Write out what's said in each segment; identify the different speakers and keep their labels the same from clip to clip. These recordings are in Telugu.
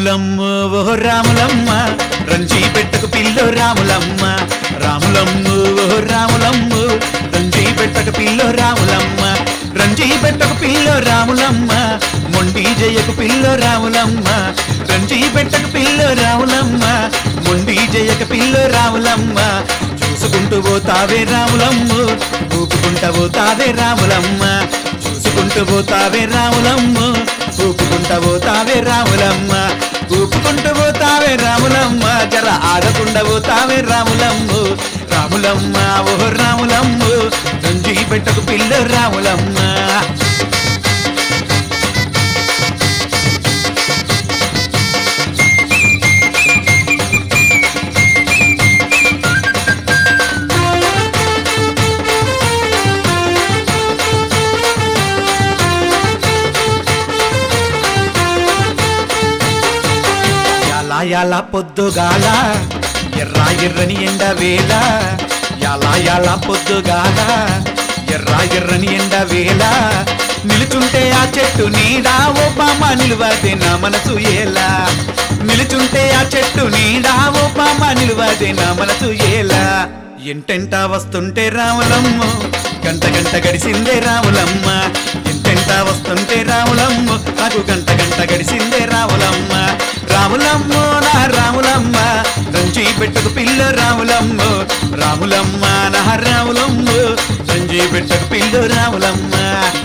Speaker 1: రాములమ్మ ఓ రాములమ్మ రంజీ పెట్టకు పిల్లో రాములమ్మ రాములమ్మ ఓ రాములమ్మ రంజీ పెట్టకు పిల్లో రాములమ్మ రంజీ పెట్టకు పిల్లో రాములమ్మ మొండి జయకు పిల్లో రాములమ్మ రంజీ పెట్టకు పిల్లో రాములమ్మ మొండి జయకు పిల్లో రాములమ్మ చూసుకుంటూ పోతావే రాములమ్మ ఊపుకుంటూ పోతావే రాములమ్మ చూసుకుంటూ పోతావే రాములమ్మ ఊపుకుంటూ పోతావే రాములమ్మ ఊపుకుంటూ పోతావే రాములమ్మ జర ఆగకుండా పోతావే రాములమ్మ రాములమ్మ ఓ రాములమ్మ రంజీ పెట్టకు పిల్ల రాములమ్మ ఎలా ఎలా పొద్దుగాల ఎర్రా ఎర్రని ఎండ వేళ ఎలా ఎలా పొద్దుగాల ఎర్రా ఎర్రని ఎండ వేళ నిలుచుంటే ఆ చెట్టు నీడా ఓ బామ్మ నిలువదే నా మనసు ఎలా నిలుచుంటే ఆ చెట్టు నీడా ఓ బామ్మ నిలువదే నా మనసు ఎలా ఎంటెంట వస్తుంటే రాములమ్మ గంట గంట గడిసిందే రాములమ్మ ఎంటెంట వస్తుంటే రాములమ్మ నాకు గంట గంట గడిసిందే రాములమ్మ రాములమ్మ నా రాములమ్మ రంజీ పెట్టకు పిల్ల రాములమ్మ రాములమ్మ నా రాములమ్మ రంజీ పెట్టకు పిల్ల రాములమ్మ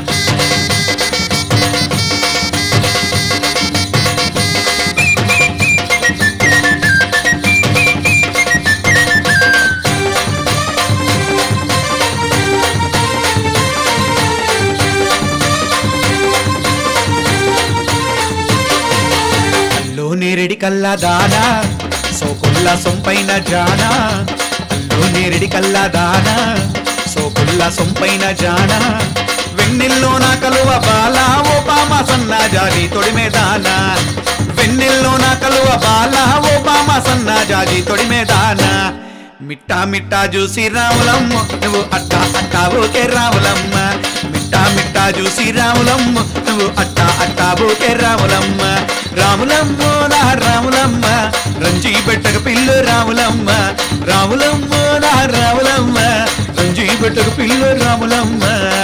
Speaker 1: అల్లో నేరెడి కల్లా దానా సోకుల్ల సొంపైన జానా అల్లో నేరెడి కల్లా దానా సోకుల్ల సొంపైన జానా వెన్నెల్లో నా కలువ బాల ఓ పామ సన్నా జాజి తొడిమే దానా వెన్నెల్లో నా కలువ బాల ఓ పామ సన్నా జాజి తొడిమే దానా మిట్టా మిట్టా చూసి రాములమ్మ నువ్వు అట్టా అట్టా ఓకే రాములమ్మ మిట్టా మిట్టా చూసి రాములమ్మ నువ్వు అట్టా అట్టా ఓకే రాములమ్మ రాములమ్మ నా రాములమ్మ రంజీ పెట్టక పిల్లు రాములమ్మ రాములమ్మ నా రాములమ్మ రంజీ పెట్టక పిల్లు రాములమ్మ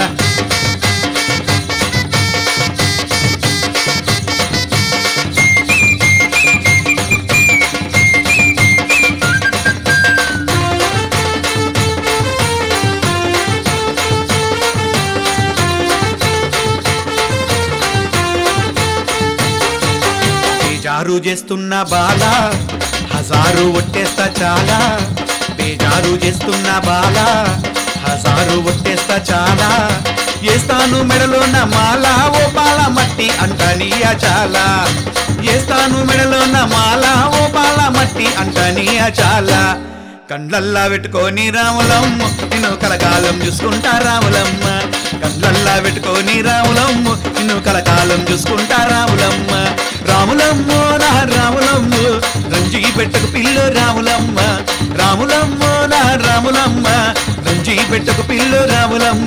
Speaker 1: బేజారు చేస్తున్న బాల హజారు ఒట్టేస్తా చాలా బేజారు చేస్తున్న బాల హజారు ఒట్టేస్తా చాలా ఏస్తాను మెడలో నా మాల ఓ బాల మట్టి అంటనియా చాలా ఏస్తాను మెడలో నా మాల ఓ బాల మట్టి అంటనియా చాలా కండ్లల్లా పెట్టుకొని రాములమ్మ నేను కలకాలం చూసుకుంటా రాములమ్మ కండ్లల్లా పెట్టుకొని రాములమ్మ నిన్ను కలకాలం చూసుకుంటా రాములమ్మ రాములమ్మ నా రాములమ్మ రంజీ పెట్టకు పిల్లు రాములమ్మ రాములమ్మ నా రాములమ్మ రంజీ పెట్టకు పిల్లు రాములమ్మ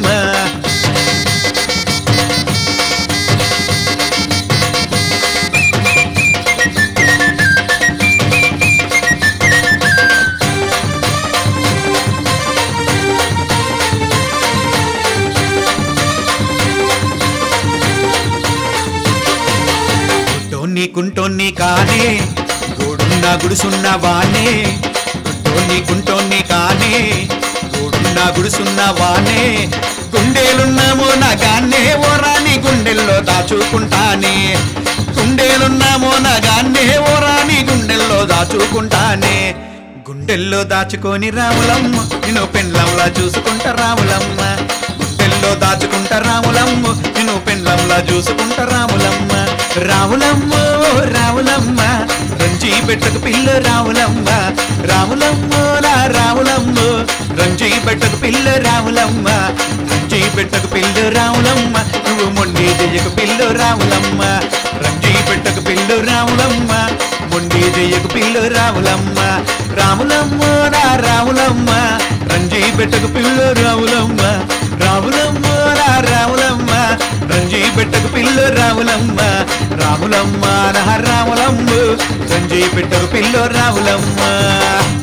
Speaker 1: గుడ్డోన్ని కుంటోన్ని కానే గోడున్న గుడుసున్న వానే గుడ్డోన్ని కుంటోన్ని కానే గోడున్న గుడుసున్న వానే గుండెలున్నామో నా గాన్నే ఓ రాని గుండెల్లో దాచుకుంటానే గుండెలున్నామో నా గాన్నే ఓ రాని గుండెల్లో దాచుకుంటానే గుండెల్లో దాచుకొని రాములమ్మ నేను పెండ్లంలా చూసుకుంటా రాములమ్మ గుండెల్లో దాచుకుంటా రాములమ్మ నేను పెండ్లంలా చూసుకుంటా రాములమ్మ రాములమ్మ ఓ రాములమ్మ రంజీ పెట్టకు పిల్ల రాములమ్మ రాములమ్మ నా రాములమ్మ రంజీ పెట్టకు పిల్ల రాములమ్మ రంజీ పెట్టకు పిల్ల రాములమ్మ నువ్వు మొండి చెయ్యకు పిల్ల రాములమ్మ రంజీ పెట్టకు పిల్ల రాములమ్మ మొండి చెయ్యకు పిల్ల రాములమ్మ రాములమ్మ నా రాములమ్మ రంజీ పెట్టకు పిల్ల రాములమ్మ రాములమ్మ నా రాములమ్మ రంజీ పెట్టకు పిల్ల రాములమ్మ రాము రాములమ్మ నా రాములమ్మ సంజయ్ పెట్టరు పిల్లో రాములమ్మ